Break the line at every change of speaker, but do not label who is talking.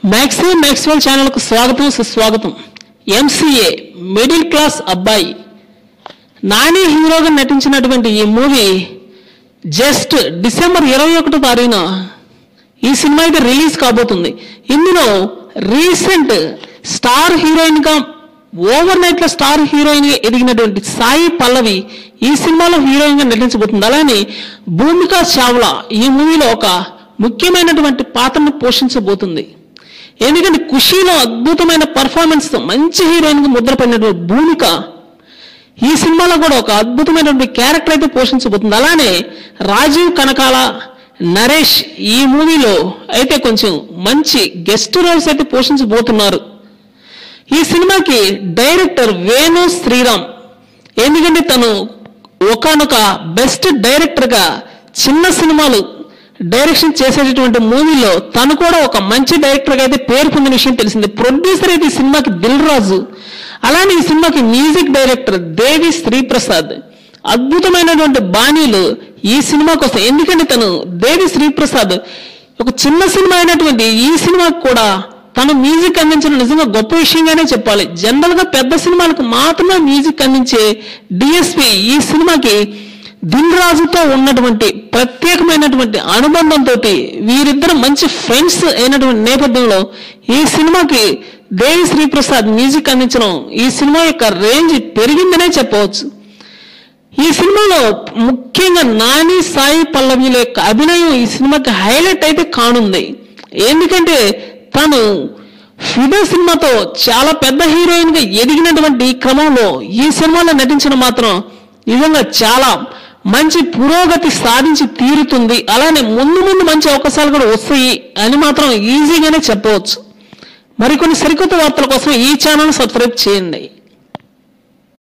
maxi Maxwell ఛానల్కు స్వాగతం సుస్వాగతం ఎంసీఏ మిడిల్ క్లాస్ అబ్బాయి నాని హీరోగా నటించినటువంటి ఈ మూవీ జస్ట్ డిసెంబర్ ఇరవై ఒకటో తారీఖున ఈ సినిమా అయితే రిలీజ్ కాబోతుంది ఇందులో రీసెంట్ స్టార్ హీరోయిన్ గా ఓవర్ నైట్ లో స్టార్ హీరోయిన్ గా ఎదిగినటువంటి సాయి పల్లవి ఈ సినిమాలో హీరోయిన్ గా నటించబోతుంది అలానే భూమికా చావ్లా ఈ మూవీలో ఒక ముఖ్యమైనటువంటి పాత్రను పోషించబోతుంది ఎందుకంటే ఖుషీలో అద్భుతమైన పర్ఫార్మెన్స్ తో మంచి హీరోయిన్ గా ముద్రపడినటువంటి భూమిక ఈ సినిమాలో కూడా ఒక అద్భుతమైనటువంటి క్యారెక్టర్ అయితే పోషించబోతుంది అలానే రాజీవ్ కనకాల నరేష్ ఈ మూవీలో అయితే కొంచెం మంచి గెస్ట్ రోల్స్ అయితే పోషించబోతున్నారు ఈ సినిమాకి డైరెక్టర్ వేణు శ్రీరామ్ ఎందుకంటే తను ఒకనొక బెస్ట్ డైరెక్టర్గా చిన్న సినిమాలు డైరెక్షన్ చేసేటటువంటి మూవీలో తను కూడా ఒక మంచి డైరెక్టర్గా అయితే పేరు పొందిన విషయం తెలిసింది ప్రొడ్యూసర్ అయితే ఈ సినిమాకి దిల్ రాజు అలానే ఈ సినిమాకి మ్యూజిక్ డైరెక్టర్ దేవి శ్రీప్రసాద్ అద్భుతమైనటువంటి బాణీలు ఈ సినిమా కోసం ఎందుకంటే తను దేవి శ్రీప్రసాద్ ఒక చిన్న సినిమా అయినటువంటి ఈ సినిమాకి కూడా తను మ్యూజిక్ అందించడం నిజంగా గొప్ప విషయంగానే చెప్పాలి జనరల్ గా పెద్ద సినిమాలకు మాత్రమే మ్యూజిక్ అందించే డిఎస్పి ఈ సినిమాకి దిల్ రాజుతో ఉన్నటువంటి ప్రత్యేకమైనటువంటి అనుబంధంతో వీరిద్దరు మంచి ఫ్రెండ్స్ అయినటువంటి నేపథ్యంలో ఈ సినిమాకి దేవి శ్రీప్రసాద్ మ్యూజిక్ అందించడం ఈ సినిమా యొక్క రేంజ్ పెరిగిందనే చెప్పవచ్చు ఈ సినిమాలో ముఖ్యంగా నాని సాయి పల్లవిల యొక్క అభినయం ఈ సినిమాకి హైలైట్ అయితే కానుంది ఎందుకంటే తను ఫిదా సినిమాతో చాలా పెద్ద హీరోయిన్ గా ఎదిగినటువంటి ఈ క్రమంలో ఈ సినిమాలో నటించడం మాత్రం నిజంగా చాలా మంచి పురోగతి సాధించి తీరుతుంది అలానే ముందు ముందు మంచి అవకాశాలు కూడా వస్తాయి అని మాత్రం ఈజీగానే చెప్పవచ్చు మరికొన్ని సరికొత్త వార్తల కోసం ఈ ఛానల్ సబ్స్క్రైబ్ చేయండి